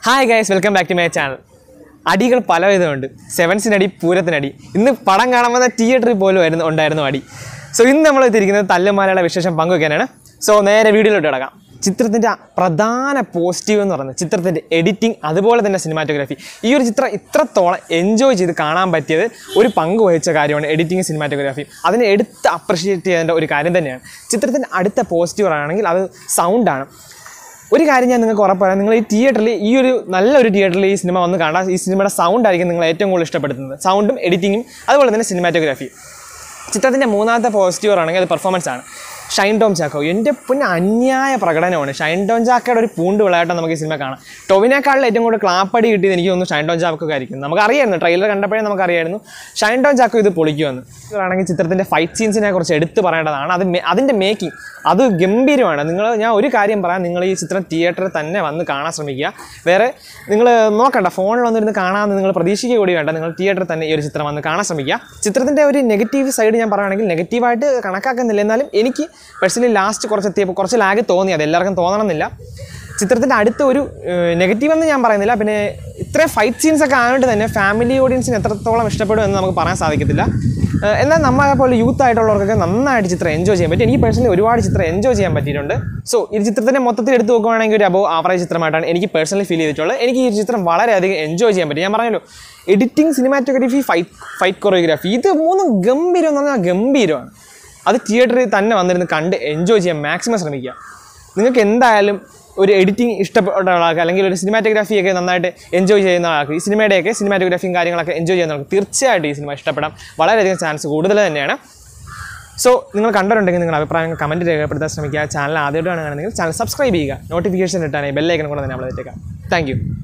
hi guys welcome back to my channel അടികൾ പലവിധമുണ്ട് സെവൻസിനടി പൂരത്തിനടി ഇന്ന് പടം കാണാൻ വന്ന തിയേറ്ററിൽ പോലും ആയിരുന്നു ഉണ്ടായിരുന്നു അടി സോ ഇന്ന് നമ്മൾ എത്തിയിരിക്കുന്നത് തല്ലുമാലയുടെ വിശേഷം പങ്കുവയ്ക്കാനാണ് സോ നേരെ വീഡിയോയിലോട്ട് കിടക്കാം ചിത്രത്തിൻ്റെ പ്രധാന പോസിറ്റീവ് എന്ന് പറയുന്നത് ചിത്രത്തിൻ്റെ എഡിറ്റിംഗ് അതുപോലെ തന്നെ സിനിമാറ്റോഗ്രാഫി ഈ ഒരു ചിത്രം ഇത്രത്തോളം എൻജോയ് ചെയ്ത് കാണാൻ പറ്റിയത് ഒരു പങ്ക് വഹിച്ച കാര്യമാണ് എഡിറ്റിംഗ് സിനിമാറ്റോഗ്രാഫി അതിനെ എടുത്ത് അപ്രിഷിയേറ്റ് ചെയ്യേണ്ട ഒരു കാര്യം തന്നെയാണ് ചിത്രത്തിൻ്റെ അടുത്ത പോസിറ്റീവ് ആണെങ്കിൽ അത് സൗണ്ടാണ് ഒരു കാര്യം ഞാൻ നിങ്ങൾക്ക് ഉറപ്പാണ് നിങ്ങൾ ഈ തിയേറ്ററിൽ ഈ ഒരു നല്ലൊരു തിയേറ്ററിൽ ഈ സിനിമ വന്ന് കാണാൻ ഈ സിനിമയുടെ സൗണ്ട് ആയിരിക്കും നിങ്ങൾ ഏറ്റവും കൂടുതൽ ഇഷ്ടപ്പെടുന്നത് സൗണ്ടും എഡിറ്റിങ്ങും അതുപോലെ തന്നെ സിനിമാറ്റോഗ്രാഫി ചിത്രത്തിൻ്റെ മൂന്നാമത്തെ പോസിറ്റീവ് ആണെങ്കിൽ അത് പെർഫോമൻസ് ആണ് ഷൈൻ ടോം ചാക്കോ എൻ്റെ പിന്നെ അന്യായ പ്രകടനമാണ് ഷൈൻ ടോം ചാക്കയുടെ ഒരു പൂണ്ട് വിളയാട്ടം നമുക്ക് ഈ സിനിമ കാണാം ടൊവിനേക്കാളിൽ ഏറ്റവും കൂടുതൽ ക്ലാപ്പടി കിട്ടിയത് എനിക്ക് തോന്നുന്നു ഷൈൻ ടോം ചാക്കോ ആയിരിക്കും നമുക്കറിയായിരുന്നു ട്രെയിലർ കണ്ടപ്പോഴേ നമുക്കറിയായിരുന്നു ഷൈൻ ടോം ചാക്കോ ഇത് പൊളിക്കുമെന്ന് ആണെങ്കിൽ ചിത്രത്തിൻ്റെ ഫൈറ്റ് സീൻസിനെ കുറിച്ച് എടുത്ത് പറയേണ്ടതാണ് അത് മേ- അതിൻ്റെ മേക്കിംഗ് അത് ഗംഭീരമാണ് നിങ്ങൾ ഞാൻ ഒരു കാര്യം പറയാം നിങ്ങൾ ഈ ചിത്രം തിയേറ്ററിൽ തന്നെ വന്ന് കാണാൻ ശ്രമിക്കുക വേറെ നിങ്ങൾ നോക്കണ്ട ഫോണിൽ വന്നിരുന്ന് കാണാമെന്ന് നിങ്ങൾ പ്രതീക്ഷിക്കുക കൂടി വേണ്ട നിങ്ങൾ തിയേറ്ററിൽ തന്നെ ഈ ഒരു ചിത്രം വന്ന് കാണാൻ ശ്രമിക്കുക ചിത്രത്തിൻ്റെ ഒരു നെഗറ്റീവ് സൈഡ് ഞാൻ പറയുകയാണെങ്കിൽ നെഗറ്റീവായിട്ട് കണക്കാക്കുന്നില്ല എന്നാലും എനിക്ക് പേഴ്സണലി ലാസ്റ്റ് കുറച്ച് എത്തിയപ്പോൾ കുറച്ച് ലാഗ് തോന്നി അത് എല്ലാവർക്കും തോന്നണമെന്നില്ല ചിത്രത്തിൻ്റെ അടുത്ത ഒരു നെഗറ്റീവ് എന്ന് ഞാൻ പറയുന്നില്ല പിന്നെ ഇത്രയും ഫൈറ്റ് സീൻസ് ഒക്കെ ആയതുകൊണ്ട് തന്നെ ഫാമിലി ഓഡിയൻസിന് എത്രത്തോളം ഇഷ്ടപ്പെടും എന്ന് നമുക്ക് പറയാൻ സാധിക്കത്തില്ല ഏഹ് എന്നാൽ നമ്മളെ പോലെ യൂത്ത് ആയിട്ടുള്ളവർക്കൊക്കെ നന്നായിട്ട് ചിത്രം എൻജോയ് ചെയ്യാൻ പറ്റും എനിക്ക് പേഴ്സണലി ഒരുപാട് ചിത്രം എൻജോയ് ചെയ്യാൻ പറ്റിയിട്ടുണ്ട് സോ ഈ ചിത്രത്തിൻ്റെ മൊത്തത്തിൽ എടുത്ത് നോക്കുകയാണെങ്കിൽ ഒരു അബോ ആവറേജ് ചിത്രമായിട്ടാണ് എനിക്ക് പേഴ്സണലി ഫീൽ ചെയ്തിട്ടുള്ളത് എനിക്ക് ഈ ചിത്രം വളരെയധികം എൻജോയ് ചെയ്യാൻ പറ്റും ഞാൻ പറഞ്ഞല്ലോ editing cinematography fight fight choreography ഇത് മൂന്നും ഗംഭീരം എന്ന് പറഞ്ഞാൽ ഗംഭീരമാണ് അത് തിയേറ്ററിൽ തന്നെ വന്നിരുന്ന് കണ്ട് എൻജോയ് ചെയ്യാൻ മാക്സിമം ശ്രമിക്കുക നിങ്ങൾക്ക് എന്തായാലും ഒരു എഡിറ്റിംഗ് ഇഷ്ടപ്പെട്ട ആൾക്ക് അല്ലെങ്കിൽ ഒരു സിനിമാറ്റോഗ്രാഫിയൊക്കെ നന്നായിട്ട് എൻജോയ് ചെയ്യുന്ന ആൾക്ക് ഈ സിനിമയുടെയൊക്കെ സിനിമാറ്റോഗ്രാഫിയും കാര്യങ്ങളൊക്കെ എൻജോയ് ചെയ്യുന്ന ആൾക്ക് തീർച്ചയായിട്ടും ഈ സിനിമ ഇഷ്ടപ്പെടാം വളരെയധികം ചാൻസ് കൂടുതൽ തന്നെയാണ് സോ നിങ്ങൾ കണ്ടിട്ടുണ്ടെങ്കിൽ നിങ്ങൾ അഭിപ്രായങ്ങൾ കമൻറ്റ് രേഖപ്പെടുത്താൻ ശ്രമിക്കുക ചാനൽ ആദ്യമായിട്ടാണ് കാണുന്നതെങ്കിൽ ചാനൽ സബ്സ്ക്രൈബ് ചെയ്യുക നോട്ടിഫിക്കേഷൻ ഇട്ടാണെങ്കിൽ ബെല്ലൈക്കൺ കൂടെ തന്നെ നമ്മൾ എത്തിക്കാം താങ്ക് യു